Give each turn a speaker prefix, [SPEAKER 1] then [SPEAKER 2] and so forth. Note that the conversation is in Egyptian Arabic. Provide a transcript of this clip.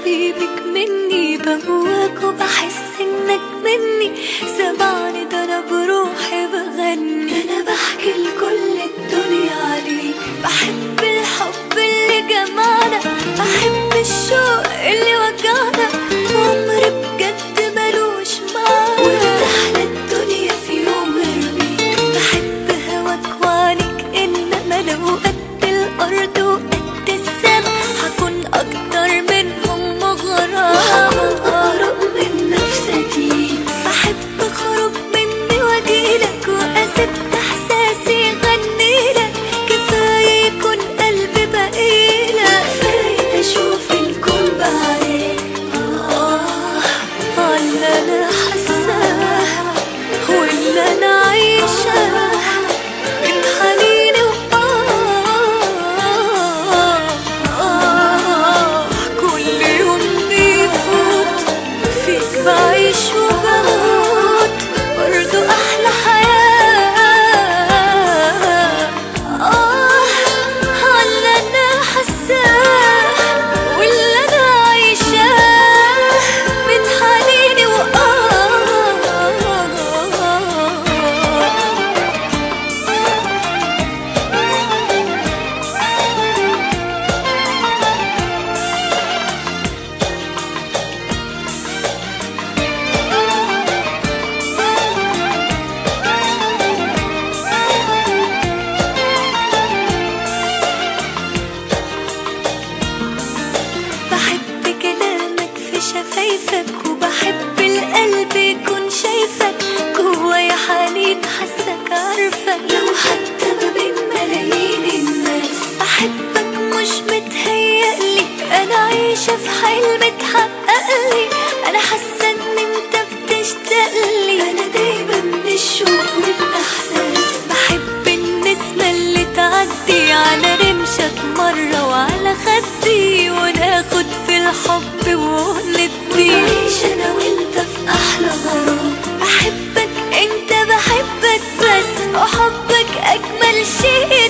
[SPEAKER 1] حبيبك مني بهواك وبحس انك مني سمعني ده انا بروحي بغني انا بحكي لكل الدنيا عليك بحب الحب اللي جمعنا بحب الشوق اللي وجعنا عمري بجد ملوش معنى وارتاح للدنيا في يوم ارميك بحب هواك وعنك انما لو قد الارض وقد السما هكون اكتر منهم مغرمة وهكون اقرب من نفسي بحب اخرج مني واجيلك واسيب احساسي يغنيلك كفايه يكون قلبي بقيلك كفايه اشوف الكون بعينيك آه آه اللي انا حاساه واللي انا عايشاه من حنيني وآه آه كل يوم بيفوت فيك بعيش وبموت برضو أحلى حياة آه اللي أنا حاساه واللي أنا عايشاه من حنيني وآه بحب كلامك في شفايفك وبحب القلب يكون شايفك جوايا حنين حاسك عارفك لو حتى ما بين ملايين الناس بحبك مش متهيألي انا عايشة في حلم اتحققلي انا حاسة ان انت بتشتاقلي انا دايما من الشوق والاحساس بحب النسمة اللي تعدي على رمشك مرة وعلى خدي وناخد في الحب وندي ونعيش انا وانت في احلى غرام بحبك انت بحبك بس وحبك اجمل شيء